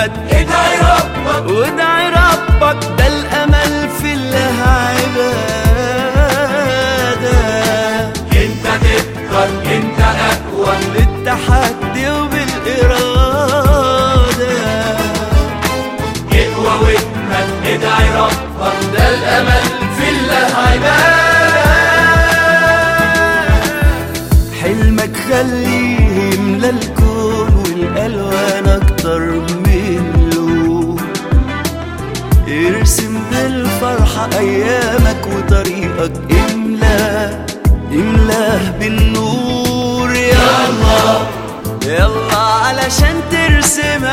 واجمد ادعي ربك وادعي ربك ده الامل في الله عباده انت تقدر انت اقوى بالتحدي وبالاراده اقوى واجمد ادعي ربك ده الامل في الله عباد حلمك خليه يملى الكون والالوان اكتر من لون ارسم بالفرحة ايامك وطريقك املاه املاه بالنور يلا يلا علشان ترسم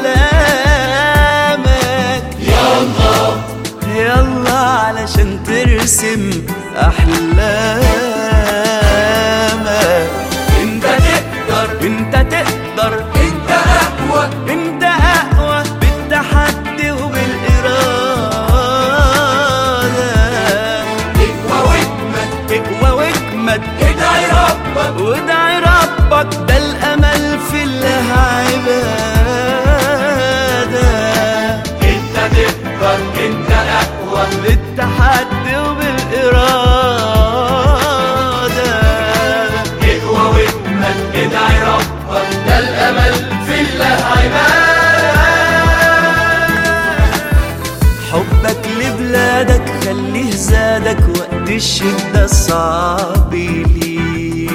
احلامك يلا يلا علشان ترسم احلامك انت تقدر انت تقدر انت اقوى انت اقوى بالتحدي وبالاراده اقوى واجمد اقوى واجمد ادعي ربك وادعي ربك ده الامل في الله عباده انت تقدر انت اقوى بالتحدي وبالاراده اقوى واجمد ادعي ربك ده الامل في الله عباد حبك لبلادك خليه زادك وقت الشدة الصعب ليه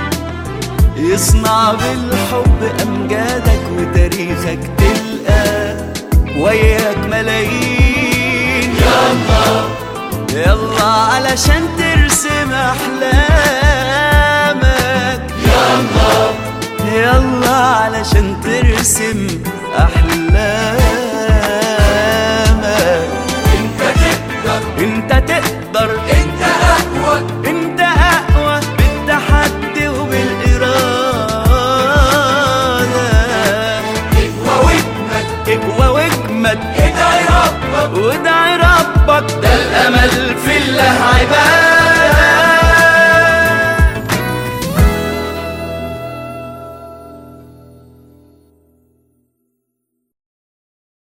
يصنع بالحب أمجادك وتاريخك تلقى وياك ملايين يلا يلا علشان ترسم أحلامك يلا يلا علشان ترسم